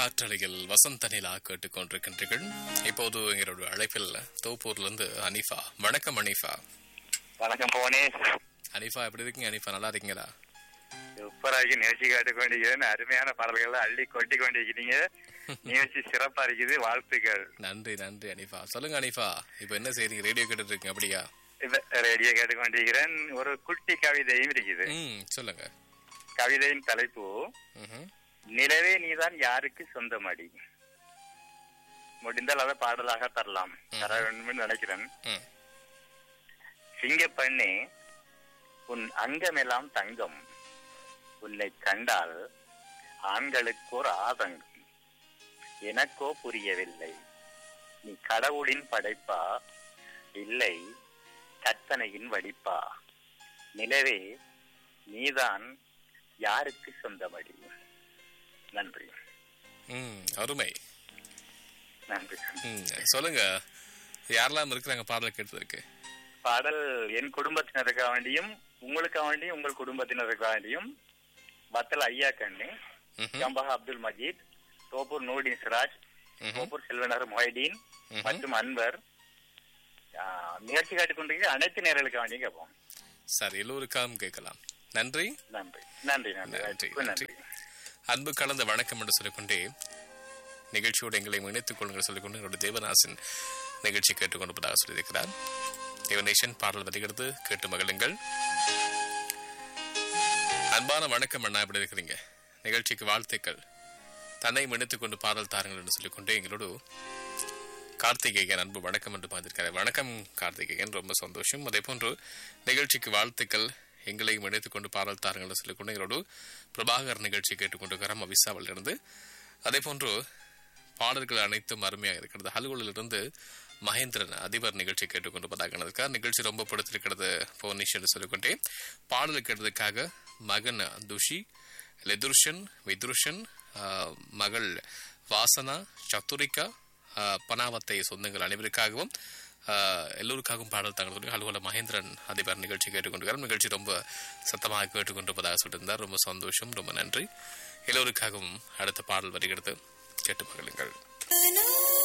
காற்றலையில் வசந்த நிலா கேட்டுக்கொண்டிருக்கின்றீர்கள் இப்போது எங்களோட அழைப்பில் தோப்பூர்லேருந்து அனிஃபா வணக்கம் அனிஃபா வணக்கம் போனேஷ் அனிஃபா எப்படி இருக்கீங்க அனிஃபா நல்லா இருக்கீங்களா சூப்பராகி நிகழ்ச்சி காட்டு கொண்டிருக்கிறேன் அருமையான பாடல்களை அள்ளி கொட்டி கொண்டிருக்கிறீங்க நிகழ்ச்சி சிறப்பா இருக்குது வாழ்த்துக்கள் நன்றி நன்றி அனிஃபா சொல்லுங்க அனிஃபா இப்போ என்ன செய்றீங்க ரேடியோ கேட்டுட்டு இருக்கீங்க அப்படியா இப்ப ரேடியோ கேட்டு கொண்டிருக்கிறேன் ஒரு குட்டி கவிதையும் இருக்குது ம் சொல்லுங்க கவிதையின் தலைப்பு ம்ஹும். நிலவே நீதான் யாருக்கு சொந்தமடி முடிந்தால் அதை பாடலாக தரலாம் தர வேண்டும் என்று நினைக்கிறேன் ம் சிங்கப்பண்ணே உன் அங்கமெல்லாம் தங்கம் உன்னை கண்டால் ஆண்களுக்கோர் ஆதங்கம் எனக்கோ புரியவில்லை நீ கடவுளின் படைப்பா இல்லை கற்பனையின் வடிப்பா நிலவே நீதான் யாருக்கு சொந்தமடி நன்றி ம் அருமை நன்றி ம் சொல்லுங்க யாரெல்லாம் இருக்கிறாங்க பாடல் கேட்டதற்கு பாடல் என் குடும்பத்தினருக்காக வேண்டியும் உங்களுக்காக வேண்டியும் உங்கள் குடும்பத்தினருக்காக வேண்டியும் பத்தல் ஐயா கண்ணு ம்ஹும். ஜம்பஹா அப்துல் மஜீத் தோப்பூர் நூர்டீன் சிராஜ் ம்ஹும். தோப்பூர் செல்வனர் மொஹைடீன் ம்ஹும். மற்றும் அன்வர் ஆ, நிகழ்ச்சி காட்டிக் கொண்டிருக்கிற அனைத்து நேர்களுக்காக வேண்டியும் கேட்போம் சரி எல்லோருக்காகவும் கேட்கலாம் நன்றி நன்றி நன்றி நன்றி நன்றி, வாய்ப்புக்கு நன்றி. நன்றி அன்பு கலந்த வணக்கம் என்று சொல்லிக்கொண்டே நிகழ்ச்சியோடு எங்களை இணைத்துக் கொள்ளுங்கள் சொல்லிக்கொண்டு எங்களுடைய தேவதாசன் நிகழ்ச்சி கேட்டுக்கொண்டிருப்பதாக சொல்லியிருக்கிறார் தேவநேசன் பாடல் வருகிறது கேட்டு மகிழுங்கள் அன்பான வணக்கம் அண்ணா எப்படி இருக்கிறீங்க நிகழ்ச்சிக்கு வாழ்த்துக்கள் தன்னை இணைத்துக் கொண்டு பாடல் தாருங்கள் என்று சொல்லிக்கொண்டே எங்களோடு கார்த்திகேயன் அன்பு வணக்கம் என்று பார்த்திருக்காரு வணக்கம் கார்த்திகேயன் ரொம்ப சந்தோஷம் அதே போன்று நிகழ்ச்சிக்கு வாழ்த்துக்கள் எங்களையும் இணைத்துக் கொண்டு பாடல் தாருங்கள் என்று சொல்லிக்கொண்டு எங்களோடு பிரபாகர் நிகழ்ச்சி கேட்டுக்கொண்டிருக்கிறோம் அவிசாவில் இருந்து அதே போன்று பாடல்கள் அனைத்தும் அருமையாக இருக்கிறது ஹல்குலிலிருந்து மகேந்திரன் அதிபர் நிகழ்ச்சி கேட்டுக்கொண்டிருப்பதாக இருக்கார் நிகழ்ச்சி ரொம்ப பிடித்திருக்கிறது போனிஷ் என்று சொல்லிக்கொண்டே பாடல் கேட்டதுக்காக மகன் துஷி லெதுர்ஷன் விதுருஷன் ஆஹ், மகள் வாசனா சத்துரிகா ஆஹ், பனாவத்தை சொந்தங்கள் அனைவருக்காகவும் ஆஹ், எல்லோருக்காகவும் பாடல் தாங்கள் அலுவல மகேந்திரன் அதிபர் நிகழ்ச்சி கேட்டுக்கொண்டிருக்கிறார் நிகழ்ச்சி ரொம்ப சத்தமாக கேட்டுக்கொண்டிருப்பதாக சொல்லியிருந்தார் ரொம்ப சந்தோஷம் ரொம்ப நன்றி எல்லோருக்காகவும் அடுத்த பாடல் வருகிறது கேட்டு மகிழுங்கள் No